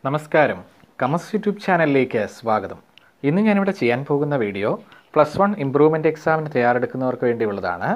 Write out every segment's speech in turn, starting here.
നമസ്കാരം കമസ് യൂട്യൂബ് ചാനലിലേക്ക് സ്വാഗതം ഇന്ന് ഞാനിവിടെ ചെയ്യാൻ പോകുന്ന വീഡിയോ പ്ലസ് വൺ ഇംപ്രൂവ്മെൻ്റ് എക്സാമിന് തയ്യാറെടുക്കുന്നവർക്ക് വേണ്ടിയുള്ളതാണ്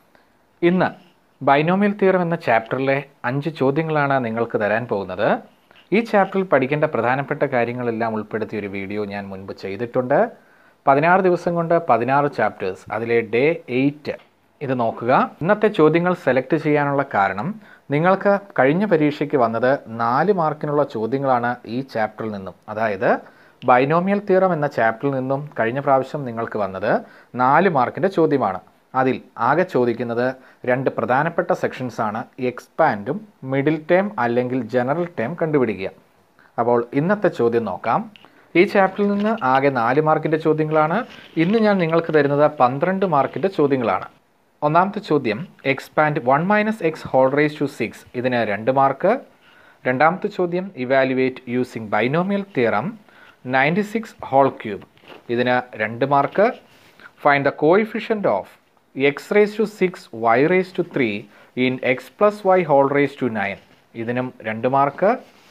ഇന്ന് ബൈനോമിയൽ തിയറം എന്ന ചാപ്റ്ററിലെ അഞ്ച് ചോദ്യങ്ങളാണ് നിങ്ങൾക്ക് തരാൻ പോകുന്നത് ഈ ചാപ്റ്ററിൽ പഠിക്കേണ്ട പ്രധാനപ്പെട്ട കാര്യങ്ങളെല്ലാം ഉൾപ്പെടുത്തിയ ഒരു വീഡിയോ ഞാൻ മുൻപ് ചെയ്തിട്ടുണ്ട് പതിനാറ് ദിവസം കൊണ്ട് പതിനാറ് ചാപ്റ്റേഴ്സ് അതിലെ ഡേ എയ്റ്റ് ഇത് നോക്കുക ഇന്നത്തെ ചോദ്യങ്ങൾ സെലക്ട് ചെയ്യാനുള്ള കാരണം നിങ്ങൾക്ക് കഴിഞ്ഞ പരീക്ഷയ്ക്ക് വന്നത് നാല് മാർക്കിനുള്ള ചോദ്യങ്ങളാണ് ഈ ചാപ്റ്ററിൽ നിന്നും അതായത് ബൈനോമിയൽ തിയറം എന്ന ചാപ്റ്ററിൽ നിന്നും കഴിഞ്ഞ പ്രാവശ്യം നിങ്ങൾക്ക് വന്നത് നാല് മാർക്കിൻ്റെ ചോദ്യമാണ് അതിൽ ആകെ ചോദിക്കുന്നത് രണ്ട് പ്രധാനപ്പെട്ട സെക്ഷൻസ് ആണ് എക്സ്പാൻഡും മിഡിൽ ടേം അല്ലെങ്കിൽ ജനറൽ ടേം കണ്ടുപിടിക്കുക അപ്പോൾ ഇന്നത്തെ ചോദ്യം നോക്കാം ഈ ചാപ്റ്ററിൽ നിന്ന് ആകെ നാല് മാർക്കിൻ്റെ ചോദ്യങ്ങളാണ് ഇന്ന് ഞാൻ നിങ്ങൾക്ക് തരുന്നത് പന്ത്രണ്ട് മാർക്കിൻ്റെ ചോദ്യങ്ങളാണ് ഒന്നാമത്തെ ചോദ്യം expand one minus x whole raise to six ഇതിന് രണ്ട് മാർക്ക് രണ്ടാമത്തെ ചോദ്യം evaluate using binomial theorem ninety six whole cube ഇതിന് രണ്ട് mark find the coefficient of x raise to six y raise to three in x plus y whole raise to nine ഇതിനും രണ്ട് mark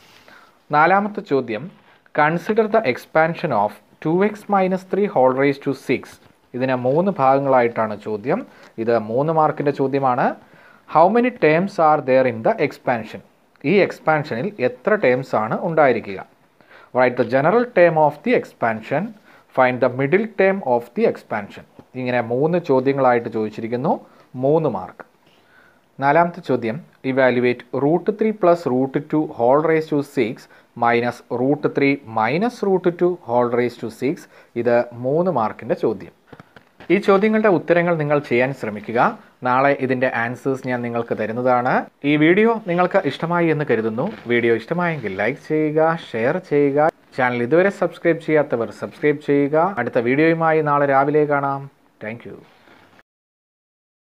നാലാമത്തെ ചോദ്യം consider the expansion of two x minus three whole raise to six ഇതിന് മൂന്ന് ഭാഗങ്ങളായിട്ടാണ് ചോദ്യം ഇത് മൂന്ന് മാർക്കിൻ്റെ ചോദ്യമാണ് how many terms are there in the expansion ഈ എക്സ്പാൻഷനിൽ എത്ര ടേംസ് ആണ് ഉണ്ടായിരിക്കുക write the general term of the expansion find the middle term of the expansion ഇങ്ങനെ മൂന്ന് ചോദ്യങ്ങളായിട്ട് ചോദിച്ചിരിക്കുന്നു മൂന്ന് മാർക്ക് നാലാമത്തെ ചോദ്യം evaluate root three plus root two whole raise to six minus root three minus root two whole raise to six ഇത് മൂന്ന് മാർക്കിൻ്റെ ചോദ്യം ഈ ചോദ്യങ്ങളുടെ ഉത്തരങ്ങൾ നിങ്ങൾ ചെയ്യാൻ ശ്രമിക്കുക നാളെ ഇതിൻ്റെ ആൻസേഴ്സ് ഞാൻ നിങ്ങൾക്ക് തരുന്നതാണ് ഈ വീഡിയോ നിങ്ങൾക്ക് ഇഷ്ടമായി എന്ന് കരുതുന്നു വീഡിയോ ഇഷ്ടമായെങ്കിൽ ലൈക്ക് ചെയ്യുക ഷെയർ ചെയ്യുക ചാനൽ ഇതുവരെ സബ്സ്ക്രൈബ് ചെയ്യാത്തവർ സബ്സ്ക്രൈബ് ചെയ്യുക അടുത്ത വീഡിയോയുമായി നാളെ രാവിലെ കാണാം താങ്ക്